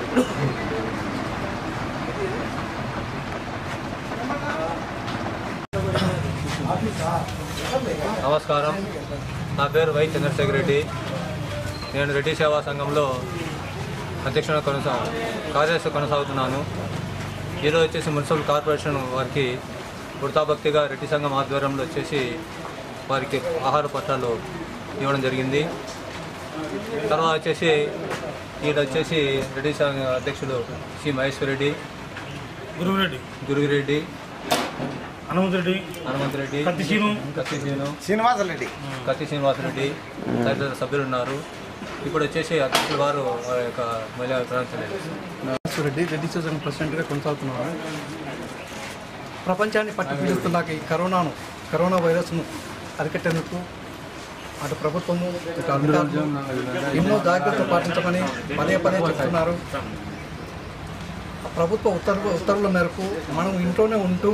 నమస్కారం నా పేరు వై చంద్రశేఖర్ రెడ్డి నేను రెడ్డి సేవా సంఘంలో అధ్యక్షుడు కొనసా కార్యదర్శి కొనసాగుతున్నాను ఈరోజు వచ్చేసి మున్సిపల్ కార్పొరేషన్ వారికి వృతాభక్తిగా రెడ్డి సంఘం ఆధ్వర్యంలో వచ్చేసి వారికి ఆహార పత్రాలు ఇవ్వడం జరిగింది తర్వాత వచ్చేసి ఈయన వచ్చేసి రెడ్డి సంఘ అధ్యక్షుడు సి మహేశ్వర్ రెడ్డి గురువురెడ్డి గురుగిరెడ్డి హనుమంతరెడ్డి హనుమంత్ రెడ్డి కత్తి సీను. కత్తి సీను శ్రీనివాసరెడ్డి కత్తి శ్రీనివాసరెడ్డి తదితర సభ్యులు ఉన్నారు ఇప్పుడు వచ్చేసి అధ్యక్షుల వారు వారి యొక్క మహిళా అభిప్రాయం తెలియజేస్తారు రెడ్డి రెడ్డి సోజన్ ప్రెసిడెంట్గా కొనసాగుతున్నాను ప్రపంచాన్ని పట్టి పీడిస్తున్న ఈ కరోనాను కరోనా వైరస్ను అరికట్టేందుకు అటు ప్రభుత్వము ఇటు అధికారులు ఎన్నో జాగ్రత్తలు పాటించమని పదే పదే చెప్తున్నారు ప్రభుత్వ ఉత్తర్వు ఉత్తర్వుల మేరకు మనం ఇంట్లోనే ఉంటూ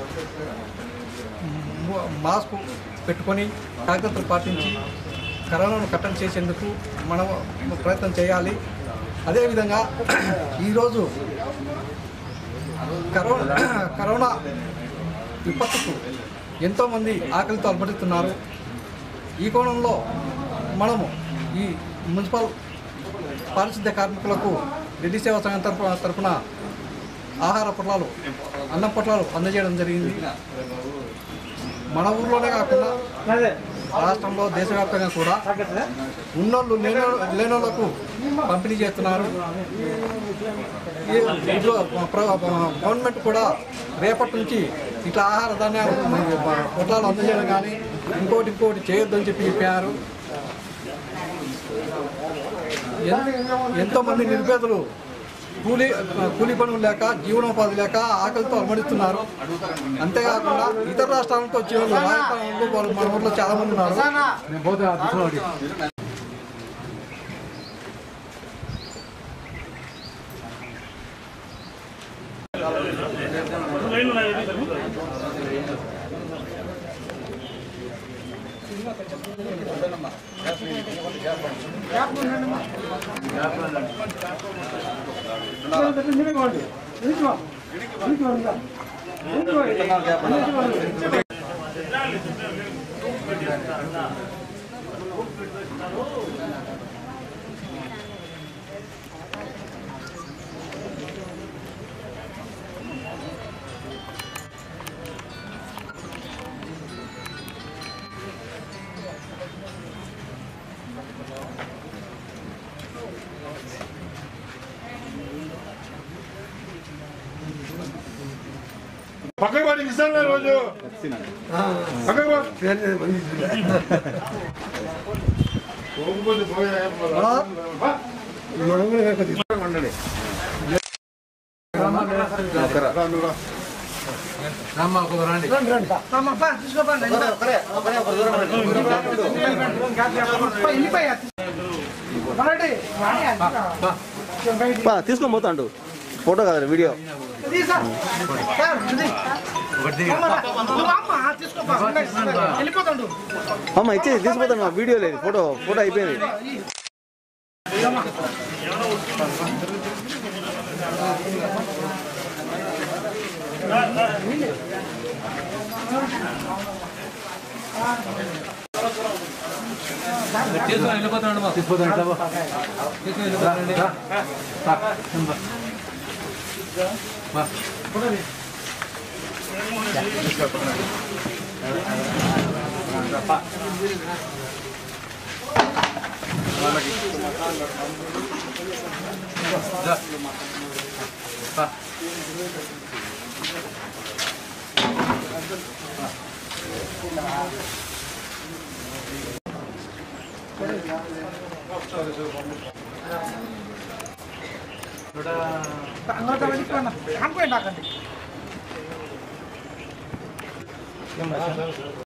మ్, మాస్క్ పెట్టుకొని జాగ్రత్తలు పాటించి కరోనాను కట్టడి చేసేందుకు మనం ప్రయత్నం చేయాలి అదేవిధంగా ఈరోజు కరోనా కరోనా విపత్తుకు ఎంతోమంది ఆకలితో అలబడుతున్నారు ఈ కోణంలో మనము ఈ మున్సిపల్ పారిశుద్ధ్య కార్మికులకు రెడ్డి సేవా సంఘం తరపు తరపున ఆహార పొట్లాలు అన్నం పొట్లాలు అందజేయడం జరిగింది మన ఊర్లోనే కాకుండా రాష్ట్రంలో దేశవ్యాప్తంగా కూడా ఉన్నోళ్ళు లేనో లేనోళ్లకు పంపిణీ చేస్తున్నారు ఈ- ఇప్పుడు ప్ర- గవర్నమెంట్ కూడా రేపటి నుంచి ఇట్లా ఆహార ధాన్యాలు పొట్లాలు అందజేయడం కానీ ఇంకోటి ఇంకోటి చేయొద్దని చెప్పి చెప్పారు ఎన్- ఎంతోమంది నిరుపేదలు కూలీ కూలీ పనులు లేక జీవనోపాధి లేక ఆకలితో అలమడిస్తున్నారు అంతేకాకుండా ఇతర రాష్ట్రాల నుంచి వచ్చే వాళ్ళు రాజస్థాన్ వాళ్ళు మన ఊర్లో చాలా మంది ఉన్నారు లైన్ ఉన్నాయి రెడ్డి సార్. పక్కకి వాడి ఇస్తాను రోజు పక్కకి వాడు. పోకపోతే పోయా. బా. ఉండండి. రా, నువ్వు రా. తీసుకొని పోతాండు ఫోటో కాదు వీడియో అమ్మ ఇచ్చేది తీసుకుపోతాను మా వీడియో లేదు ఫోటో ఫోటో అయిపోయింది తీసుకొని వెళ్ళిపోతున్నాడు మా తీసుకుని వెళ్ళిపోతానండి